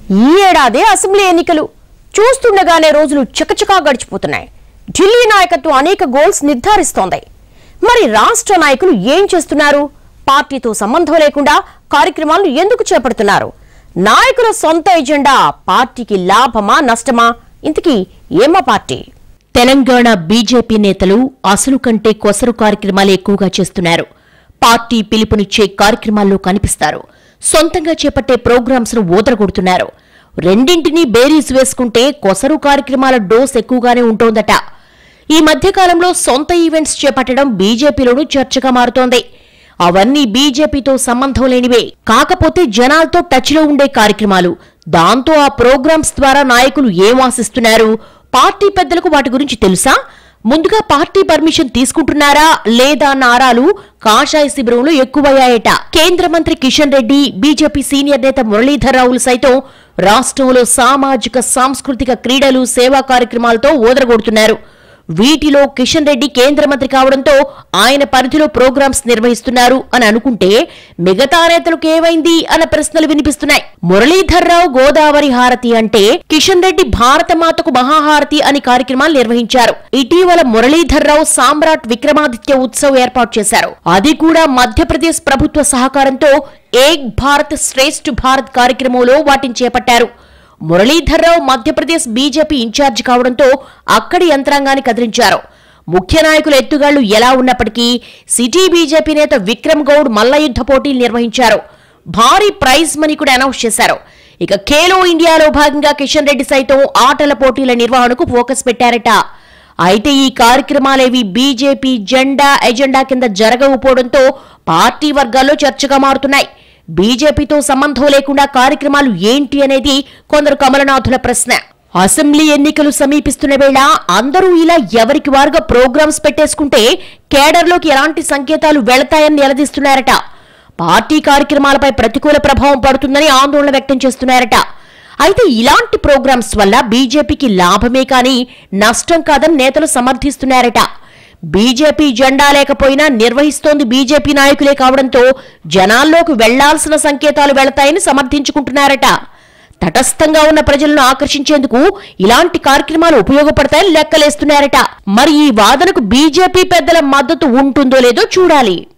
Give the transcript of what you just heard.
ఈ ఏడాదే అసెంబ్లీ ఎన్నికలు చూస్తుండగానే రోజులు చకచకా గడిచిపోతున్నాయి ఢిల్లీ నాయకత్వం అనేక గోల్స్ నిర్ధారిస్తోంది మరి రాష్ట్ర నాయకులు ఏం చేస్తున్నారు పార్టీతో సంబంధం లేకుండా కార్యక్రమాలను ఎందుకు చేపడుతున్నారు నాయకుల సొంత ఎజెండా పార్టీకి లాభమా నష్టమా ఇంతకీ ఏమా పార్టీ తెలంగాణ బీజేపీ నేతలు అసలు కంటే కొసరు కార్యక్రమాలు ఎక్కువగా చేస్తున్నారు పార్టీ పిలుపునిచ్చే కార్యక్రమాల్లో కనిపిస్తారు సొంతంగా చేపట్టే ప్రోగ్రామ్స్ ను ఊదరగొడుతున్నారు రెండింటినీ బేరీస్ వేసుకుంటే కొసరు కార్యక్రమాల డోస్ ఎక్కువగానే ఉంటోందట ఈ మధ్యకాలంలో సొంత ఈవెంట్స్ చేపట్టడం బీజేపీలోనూ చర్చగా మారుతోంది అవన్నీ బీజేపీతో సంబంధం లేనివే కాకపోతే జనాలతో టచ్లో ఉండే కార్యక్రమాలు దాంతో ఆ ప్రోగ్రామ్స్ ద్వారా నాయకులు ఏం ఆశిస్తున్నారు పార్టీ పెద్దలకు వాటి గురించి తెలుసా ముందుగా పార్టీ పర్మిషన్ తీసుకుంటున్నారా లేదా అన్న ఆరాలు కాషాయ శిబిరంలో ఎక్కువయ్యాయట కేంద్ర మంత్రి కిషన్ రెడ్డి బీజేపీ సీనియర్ నేత మురళీధర్ రావులు సైతం రాష్ట్రంలో సామాజిక సాంస్కృతిక క్రీడలు సేవా కార్యక్రమాలతో ఓదరగొడుతున్నారు వీటిలో కిషన్ రెడ్డి కేంద్ర మంత్రి కావడంతో ఆయన పరిధిలో ప్రోగ్రామ్స్ నిర్వహిస్తున్నారు అని అనుకుంటే మిగతా నేతలకు ఏమైంది అన్న ప్రశ్నలు వినిపిస్తున్నాయి మురళీధర్ రావు గోదావరి హారతి అంటే కిషన్ రెడ్డి భారత మాతకు మహాహారతి అని కార్యక్రమాలు నిర్వహించారు ఇటీవల మురళీధర్ రావు సామ్రాట్ విక్రమాదిత్య ఉత్సవ్ ఏర్పాటు చేశారు అది కూడా మధ్యప్రదేశ్ ప్రభుత్వ సహకారంతో ఏక్ భారత్ శ్రేష్ఠ భారత్ కార్యక్రమంలో వాటిని చేపట్టారు మురళీధర్రావు మధ్యప్రదేశ్ బీజేపీ ఇన్ఛార్జ్ కావడంతో అక్కడి యంత్రాంగాన్ని కదిలించారు ముఖ్య నాయకుల ఎత్తుగాళ్లు ఎలా ఉన్నప్పటికీ సిటీ బీజేపీ నేత విక్రమ్ గౌడ్ మల్లయుద్ధ పోటీలు నిర్వహించారు భారీ ప్రైజ్ మనీ కూడా అనౌన్స్ చేశారు ఇక ఖేలో ఇండియాలో భాగంగా కిషన్ రెడ్డి సైతం ఆటల పోటీల నిర్వహణకు ఫోకస్ పెట్టారట అయితే ఈ కార్యక్రమాలేవి బీజేపీ జెండా ఎజెండా కింద జరగకపోవడంతో పార్టీ వర్గాల్లో చర్చగా మారుతున్నాయి బీజేపీతో సంబంధం లేకుండా కార్యక్రమాలు ఏంటి అనేది కొందరు కమలనాథుల ప్రశ్న అసెంబ్లీ ఎన్నికలు సమీపిస్తున్న వేళ అందరూ ఇలా ఎవరికి వారుగా ప్రోగ్రామ్స్ పెట్టేసుకుంటే కేడర్లోకి ఎలాంటి సంకేతాలు వెళతాయని నిలదీస్తున్నారట పార్టీ కార్యక్రమాలపై ప్రతికూల ప్రభావం పడుతుందని ఆందోళన వ్యక్తం చేస్తున్నారట అయితే ఇలాంటి ప్రోగ్రామ్స్ వల్ల బీజేపీకి లాభమే కానీ నష్టం కాదని నేతలు సమర్థిస్తున్నారట బీజేపీ జెండా లేకపోయినా నిర్వహిస్తోంది బీజేపీ నాయకులే కావడంతో జనాల్లోకి వెళ్లాల్సిన సంకేతాలు వెళతాయని సమర్థించుకుంటున్నారట తటస్థంగా ఉన్న ప్రజలను ఆకర్షించేందుకు ఇలాంటి కార్యక్రమాలు ఉపయోగపడతాయని లెక్కలేస్తున్నారట మరి ఈ వాదనకు బీజేపీ పెద్దల మద్దతు ఉంటుందో లేదో చూడాలి